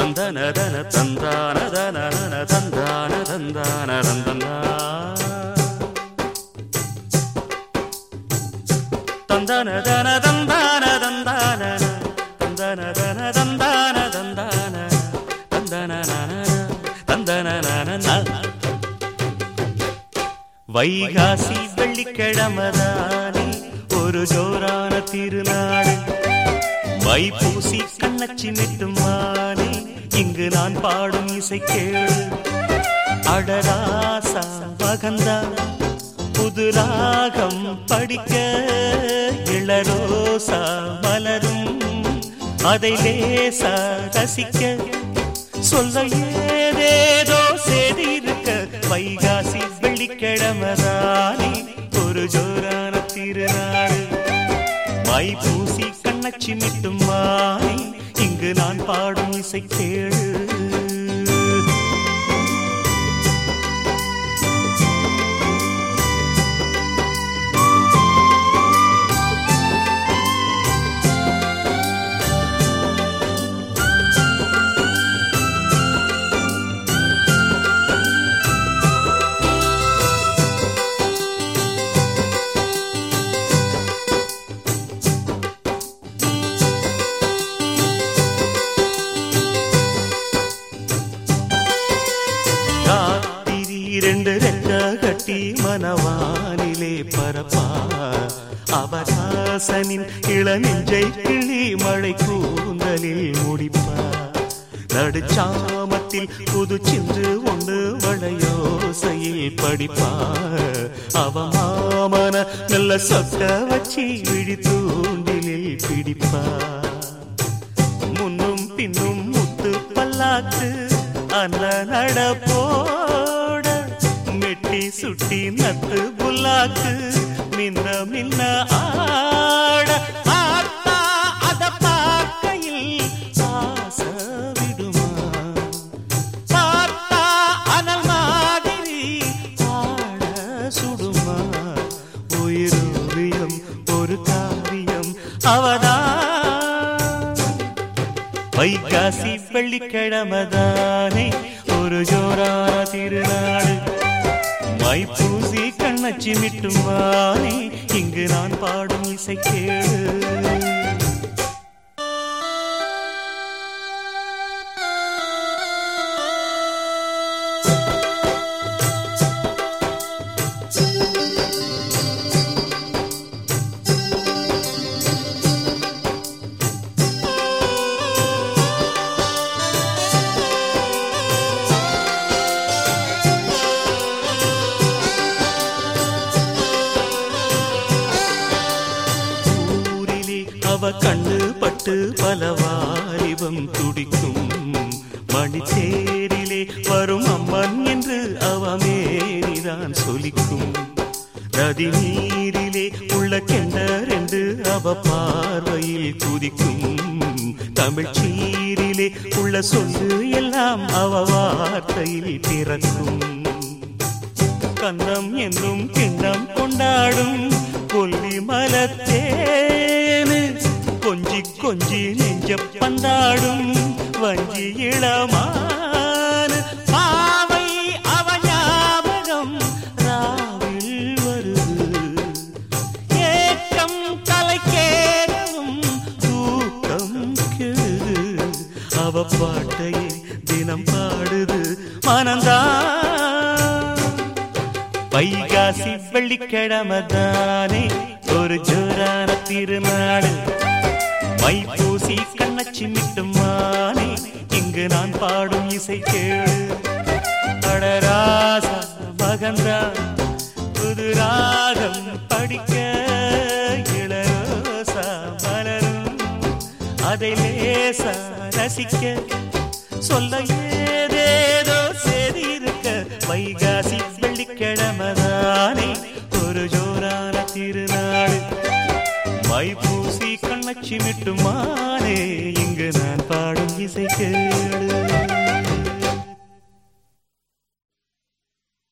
தந்தன தன தந்தான தன நன தந்தான தந்தான தந்தனா தந்தன தன தந்தான தந்தான தந்தன தன தந்தான தந்தான தந்தன நன தந்தன நன வைகாசி வெள்ளிக்கிழமதானே ஒரு ஜோரான திருநாடு வைப்பூசி கண்ணச்சி நெட்டுமானே இங்கு நான் பாடும் இசை கேளு அடராசா மகந்தா புது ராகம் படிக்க இளரோசா மலரும் அதை லேசா ரசிக்க சொல்ல ஏதேதோ செய்தி இருக்க வைகாசி வெள்ளிக்கிழமதானே ஒரு ஜோரான திருநாடு மை பூசி கண்ணச்சி மிட்டும் மானே இங்கு நான் பாடும் இசை கேளு ராத்திரி ரெண்டு ரெக்க கட்டி மனவானிலே பரப்பா அவராசனின் இளநெஞ்சை கிளி மழை கூந்தலில் முடிப்பா நடுச்சாமத்தில் புது சின்று ஒன்று வளையோசையில் படிப்பா அவ மாமன நல்ல சொக்க வச்சு விழி தூண்டிலில் பிடிப்பா முன்னும் பின்னும் முத்து பல்லாக்கு அன்ன நடப்போட மெட்டி சுட்டி நத்து புல்லாக்கு மின்ன மின்ன ஆட ஆத்தா அத பார்க்கையில் ஆச விடுமா பார்த்தா அனல் மாதிரி ஆட சுடுமா உயிரோவியம் ஒரு காவியம் அவதான் வைகாசி வெள்ளிக்கிழமதானே ஒரு ஜோரான திருநாடு மைப்பூசி கண்ணச்சி மிட்டுமானே இங்கு நான் பாடும் இசை கேளு ஊரிலே அவ கண்ணு பட்டு பல வாலிபம் துடிக்கும் மணித்தேரிலே வரும் அம்மன் என்று அவ மேரிதான் சொலிக்கும் நதி நீரிலே உள்ள கெண்டரென்று அவ பார்வையில் குதிக்கும் தமிழ் சீரிலே உள்ள சொல்லு எல்லாம் அவ வார்த்தையில் பிறக்கும் கண்ணம் என்னும் கிண்ணம் கொண்டாடும் கொல்லி மலத்தேனு கொஞ்சி கொஞ்சி நெஞ்ச பந்தாடும் வஞ்சி இளமான பாவை அவ ஞாபகம் ராவில் வருது ஏக்கம் கலைக்கேறவும் தூக்கம் கெடுது அவ பாட்டையே தினம் பாடுது மனந்தான் வைகாசி வெள்ளிக்கிழமதானே ஒரு ஜோரான திருநாடு மைப்பூசி கண்ணச்சி மிட்டுமானே இங்கு நான் பாடும் இசை கேளு அடராசா மகந்தா புது ராகம் படிக்க இளரோசா மலரும் அதை லேசா ரசிக்க சொல்ல ஏதேதோ செய்தி இருக்க வைகாசி வெள்ளிக்கிழமதானே ஒரு ஜோரான திருநாடு மைப்பூசி கண்ணச்சி மிட்டுமானே இங்கு நான் பாடும் இசை கேளு